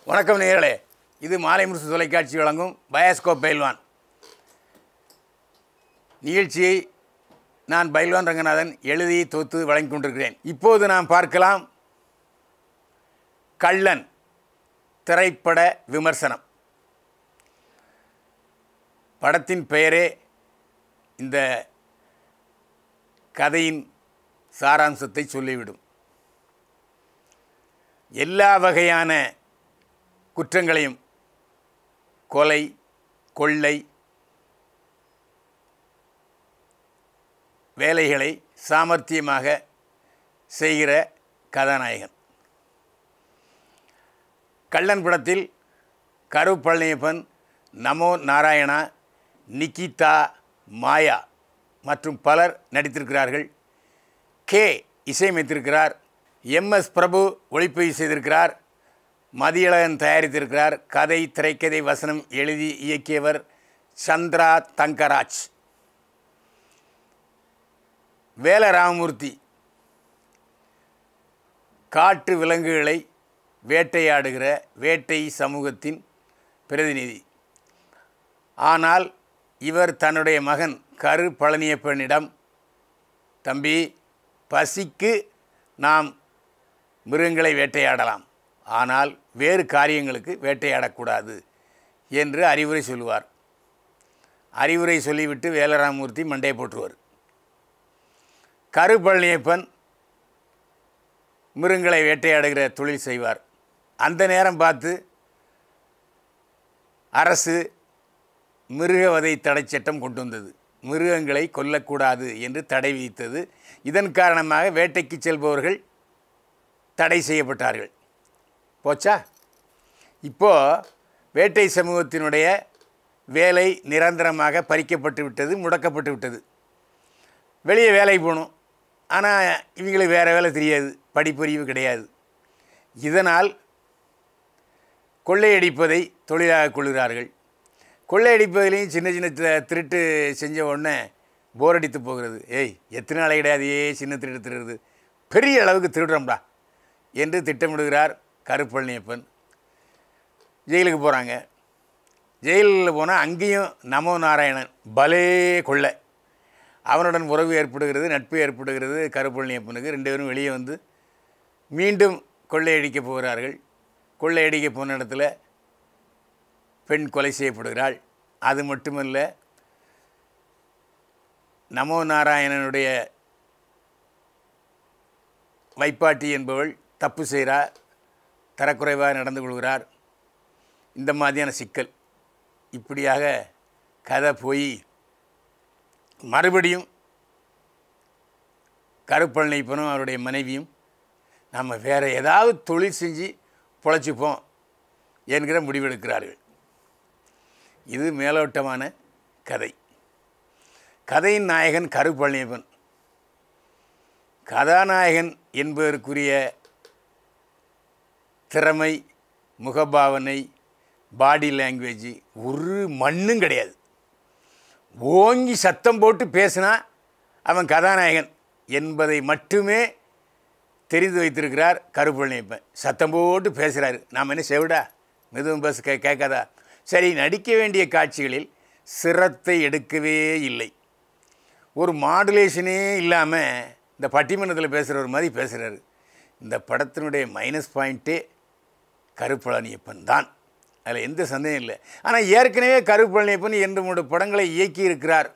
வணக்கம் நேயர்களே இது மாலை முரசு தொலைக்காட்சி வழங்கும் பயாஸ்கோப் பைல்வான் நிகழ்ச்சியை நான் பைல்வான் ரங்கநாதன் எழுதி தொத்து வழங்கிக் கொண்டிருக்கிறேன் இப்போது நாம் பார்க்கலாம் கள்ளன் திரைப்பட விமர்சனம் படத்தின் பெயரே இந்த கதையின் சாராம்சத்தை சொல்லிவிடும் எல்லா வகையான குற்றங்களையும் கொலை கொள்ளை வேலைகளை சாமர்த்தியமாக செய்கிற கதாநாயகன் கள்ளன் படத்தில் கரு பழனியப்பன் நமோ நாராயணா நிக்கிதா மாயா மற்றும் பலர் நடித்திருக்கிறார்கள் கே இசையமைத்திருக்கிறார் எம்எஸ் பிரபு ஒளிப்பதிவு செய்திருக்கிறார் மதியழகன் தயாரித்திருக்கிறார் கதை திரைக்கதை வசனம் எழுதி இயக்கியவர் சந்திரா தங்கராஜ் வேல ராமமூர்த்தி காட்டு விலங்குகளை வேட்டையாடுகிற வேட்டை சமூகத்தின் பிரதிநிதி ஆனால் இவர் தன்னுடைய மகன் கரு பழனியப்பனிடம் தம்பி பசிக்கு நாம் மிருகங்களை வேட்டையாடலாம் ஆனால் வேறு காரியங்களுக்கு வேட்டையாடக்கூடாது என்று அறிவுரை சொல்லுவார் அறிவுரை சொல்லிவிட்டு வேலராமூர்த்தி மண்டையை போட்டுருவார் கரு பழனியப்பன் மிருகங்களை வேட்டையாடுகிற தொழில் செய்வார் அந்த நேரம் பார்த்து அரசு மிருகவதை தடை சட்டம் கொண்டு வந்தது மிருகங்களை கொல்லக்கூடாது என்று தடை விதித்தது இதன் காரணமாக வேட்டைக்கு செல்பவர்கள் தடை செய்யப்பட்டார்கள் போச்சா இப்போது வேட்டை சமூகத்தினுடைய வேலை நிரந்தரமாக பறிக்கப்பட்டு விட்டது முடக்கப்பட்டு விட்டது வெளியே வேலைக்கு போகணும் ஆனால் இவங்களுக்கு வேறு வேலை தெரியாது படிப்பறிவு கிடையாது இதனால் கொள்ளையடிப்பதை தொழிலாக கொள்கிறார்கள் கொள்ளையடிப்பதிலையும் சின்ன சின்ன தி- திருட்டு செஞ்ச உடனே போர் அடித்து போகிறது ஏய் எத்தனை நாளை கிடையாது ஏ சின்ன திருட்டு திருடுறது பெரிய அளவுக்கு திருடுறோம்டா என்று திட்டமிடுகிறார் கருப்பழனியப்பன் ஜெயிலுக்கு போகிறாங்க ஜெயிலில் போனால் அங்கேயும் நமோ நாராயணன் பலே கொள்ளை அவனுடன் உறவு ஏற்படுகிறது நட்பு ஏற்படுகிறது கருப்பழனியப்பனுக்கு ரெண்டு பேரும் வெளியே வந்து மீண்டும் கொள்ளையடிக்க போகிறார்கள் கொள்ளையடிக்க போன இடத்துல பெண் கொலை செய்யப்படுகிறாள் அது மட்டுமல்ல நமோ நாராயணனுடைய வைப்பாட்டி என்பவள் தப்பு செய்கிறார் தரக்குறைவாக நடந்து கொள்கிறார் இந்த மாதிரியான சிக்கல் இப்படியாக கதை போய் மறுபடியும் கருப்பழனிப்பனும் அவருடைய மனைவியும் நம்ம வேறு ஏதாவது தொழில் செஞ்சு பொழைச்சிப்போம் என்கிற முடிவெடுக்கிறார்கள் இது மேலோட்டமான கதை கதையின் நாயகன் கருப்பழனியப்பன் கதாநாயகன் என்பதற்குரிய திறமை முகபாவனை பாடி லாங்குவேஜ் ஒரு மண்ணும் கிடையாது ஓங்கி சத்தம் போட்டு பேசினா அவன் கதாநாயகன் என்பதை மட்டுமே தெரிந்து வைத்திருக்கிறார் கருப்பழனியப்பன் சத்தம் போட்டு பேசுகிறாரு நாம் என்ன செவிடா மெதுவும் பேச கே கேட்காதா சரி நடிக்க வேண்டிய காட்சிகளில் சிரத்தை எடுக்கவே இல்லை ஒரு மாடுலேஷனே இல்லாமல் இந்த பட்டிமன்றத்தில் பேசுகிறவர் மாதிரி பேசுகிறாரு இந்த படத்தினுடைய மைனஸ் பாயிண்ட்டே கருப்பழனியப்பன் தான் அதில் எந்த சந்தேகம் இல்லை ஆனால் ஏற்கனவே கருப்பழனியப்பன் என்று மூன்று படங்களை இயக்கியிருக்கிறார்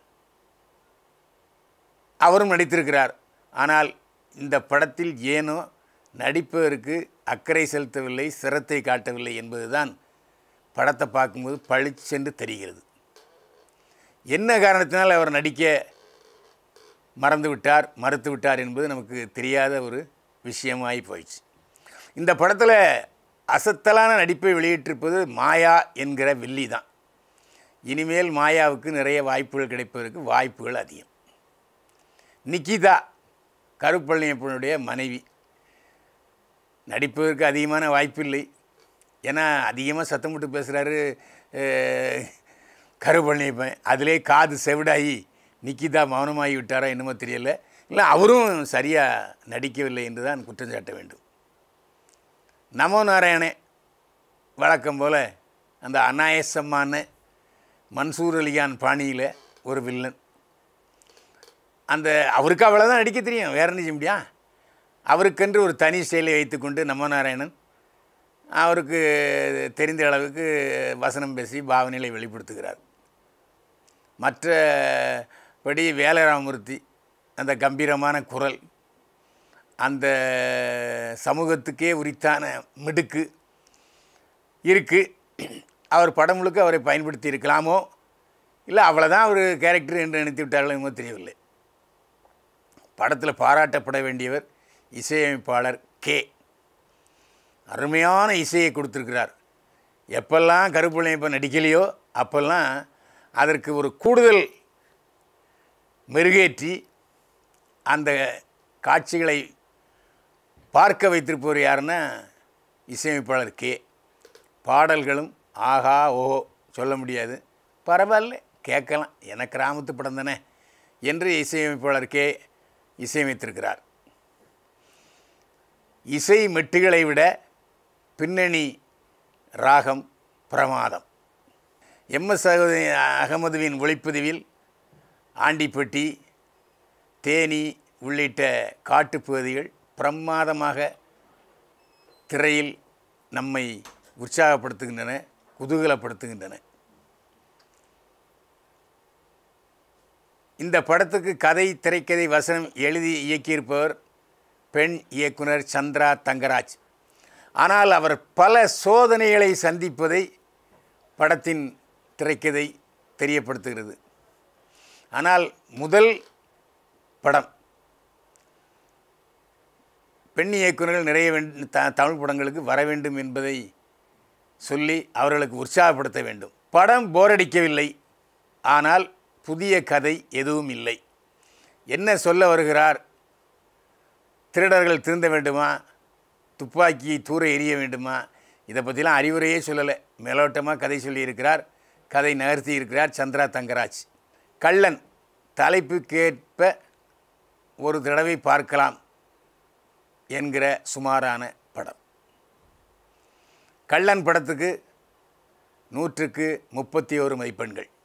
அவரும் நடித்திருக்கிறார் ஆனால் இந்த படத்தில் ஏனோ நடிப்பதற்கு அக்கறை செலுத்தவில்லை சிரத்தை காட்டவில்லை என்பதுதான் படத்தை பார்க்கும்போது பளிச்சென்று தெரிகிறது என்ன காரணத்தினால் அவர் நடிக்க மறந்து விட்டார் மறுத்து விட்டார் என்பது நமக்கு தெரியாத ஒரு விஷயமாகி போயிடுச்சு இந்த படத்தில் அசத்தலான நடிப்பை வெளியிட்டிருப்பது மாயா என்கிற வில்லி தான் இனிமேல் மாயாவுக்கு நிறைய வாய்ப்புகள் கிடைப்பதற்கு வாய்ப்புகள் அதிகம் நிக்கிதா கருப்பழனியப்பனுடைய மனைவி நடிப்பதற்கு அதிகமான வாய்ப்பில்லை ஏன்னா அதிகமாக சத்தம் போட்டு பேசுகிறாரு கருப்பழனியப்பன் அதிலே காது செவிடாகி நிக்கிதா மௌனமாகி விட்டாரா என்னமோ தெரியல இல்லை அவரும் சரியாக நடிக்கவில்லை என்று தான் குற்றம் சாட்ட வேண்டும் நமோ நாராயணே வழக்கம் போல் அந்த அநாயசமான மன்சூர் அலிகான் பாணியில் ஒரு வில்லன் அந்த அவருக்கு அவ்வளோதான் நடிக்க தெரியும் வேற என்ன செய்ய முடியும் அவருக்கென்று ஒரு தனி செயலை வைத்துக்கொண்டு நம்ம நாராயணன் அவருக்கு தெரிந்த அளவுக்கு வசனம் பேசி பாவனைகளை வெளிப்படுத்துகிறார் மற்றபடி வேலராமூர்த்தி அந்த கம்பீரமான குரல் அந்த சமூகத்துக்கே உரித்தான மிடுக்கு இருக்குது அவர் படம் முழுக்க அவரை பயன்படுத்தி இருக்கலாமோ இல்லை அவ்வளோதான் ஒரு கேரக்டர் என்று நினைத்து விட்டார்களோ என்னமோ தெரியவில்லை படத்தில் பாராட்டப்பட வேண்டியவர் இசையமைப்பாளர் கே அருமையான இசையை கொடுத்துருக்கிறார் எப்பெல்லாம் கருப்புள்ளை இப்போ நடிக்கலையோ அப்போல்லாம் அதற்கு ஒரு கூடுதல் மெருகேற்றி அந்த காட்சிகளை பார்க்க வைத்திருப்பவர் யாருன்னா இசையமைப்பாளர் கே பாடல்களும் ஆஹா ஓஹோ சொல்ல முடியாது பரவாயில்ல கேட்கலாம் எனக்கு கிராமத்து படம் தானே என்று இசையமைப்பாளர் கே இசையமைத்திருக்கிறார் இசை மெட்டுகளை விட பின்னணி ராகம் பிரமாதம் எம்எஸ் அகமதுவின் ஒளிப்பதிவில் ஆண்டிப்பட்டி தேனி உள்ளிட்ட காட்டுப்பகுதிகள் பிரமாதமாக திரையில் நம்மை உற்சாகப்படுத்துகின்றன குதூகலப்படுத்துகின்றன இந்த படத்துக்கு கதை திரைக்கதை வசனம் எழுதி இயக்கியிருப்பவர் பெண் இயக்குனர் சந்திரா தங்கராஜ் ஆனால் அவர் பல சோதனைகளை சந்திப்பதை படத்தின் திரைக்கதை தெரியப்படுத்துகிறது ஆனால் முதல் படம் பெண் இயக்குநர்கள் நிறைய வேண்டும் த தமிழ் படங்களுக்கு வர வேண்டும் என்பதை சொல்லி அவர்களுக்கு உற்சாகப்படுத்த வேண்டும் படம் போரடிக்கவில்லை ஆனால் புதிய கதை எதுவும் இல்லை என்ன சொல்ல வருகிறார் திருடர்கள் திருந்த வேண்டுமா துப்பாக்கியை தூர எரிய வேண்டுமா இதை பற்றிலாம் அறிவுரையே சொல்லலை மேலோட்டமாக கதை சொல்லியிருக்கிறார் கதை நகர்த்தி இருக்கிறார் சந்திரா தங்கராஜ் கள்ளன் தலைப்புக்கேற்ப ஒரு தடவை பார்க்கலாம் என்கிற சுமாரான படம் கள்ளன் படத்துக்கு நூற்றுக்கு முப்பத்தி ஓரு மதிப்பெண்கள்